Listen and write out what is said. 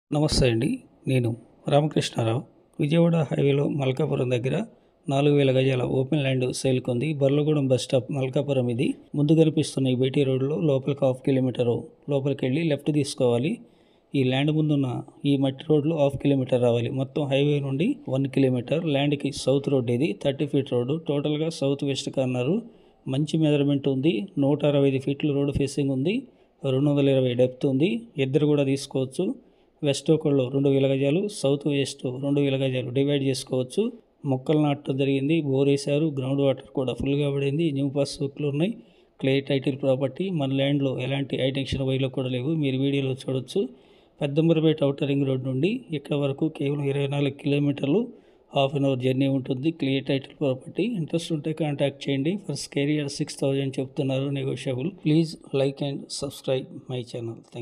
నమస్తే అండి నేను రామకృష్ణారావు విజయవాడ హైవేలో మల్కాపురం దగ్గర నాలుగు వేల గజాల ఓపెన్ ల్యాండ్ సేల్కి ఉంది బర్లగూడెం బస్ స్టాప్ మల్కాపురం ఇది ముందు కనిపిస్తున్న ఈ బీటీ రోడ్లో లోపలికి హాఫ్ కిలోమీటర్ లోపలికి వెళ్ళి లెఫ్ట్ తీసుకోవాలి ఈ ల్యాండ్ ముందున్న ఈ మట్టి రోడ్లో హాఫ్ కిలోమీటర్ రావాలి మొత్తం హైవే నుండి వన్ కిలోమీటర్ ల్యాండ్కి సౌత్ రోడ్ ఇది థర్టీ ఫీట్ రోడ్డు టోటల్గా సౌత్ వెస్ట్ కార్నరు మంచి మెజర్మెంట్ ఉంది నూట అరవై ఐదు ఫీట్లు రోడ్ ఫేసింగ్ ఉంది రెండు వందల ఇరవై డెప్త్ ఉంది ఇద్దరు కూడా తీసుకోవచ్చు వెస్ట్ ఒకళ్ళు రెండు వేల గజాలు సౌత్ వెస్ట్ రెండు వేల గజాలు డివైడ్ చేసుకోవచ్చు మొక్కలు నాటడం జరిగింది బోర్ వేశారు గ్రౌండ్ వాటర్ కూడా ఫుల్గా పడింది న్యూ పాస్ బుక్లు ఉన్నాయి క్లే టైటిల్ ప్రాపర్టీ మన ల్యాండ్లో ఎలాంటి ఐటెన్షన్ వైలో కూడా లేవు మీరు వీడియోలో చూడొచ్చు పెద్దంబరపేట అవుటర్ రింగ్ రోడ్ నుండి ఇక్కడ వరకు కేవలం ఇరవై నాలుగు కిలోమీటర్లు హాఫ్ అన్ అవర్ జర్నీ ఉంటుంది క్లియర్ టైటిల్ ప్రాపర్టీ ఇంట్రెస్ట్ ఉంటే కాంటాక్ట్ చేయండి ఫర్ స్కేరియర్ సిక్స్ థౌజండ్ చెప్తున్నారు negotiable please like and subscribe my channel thank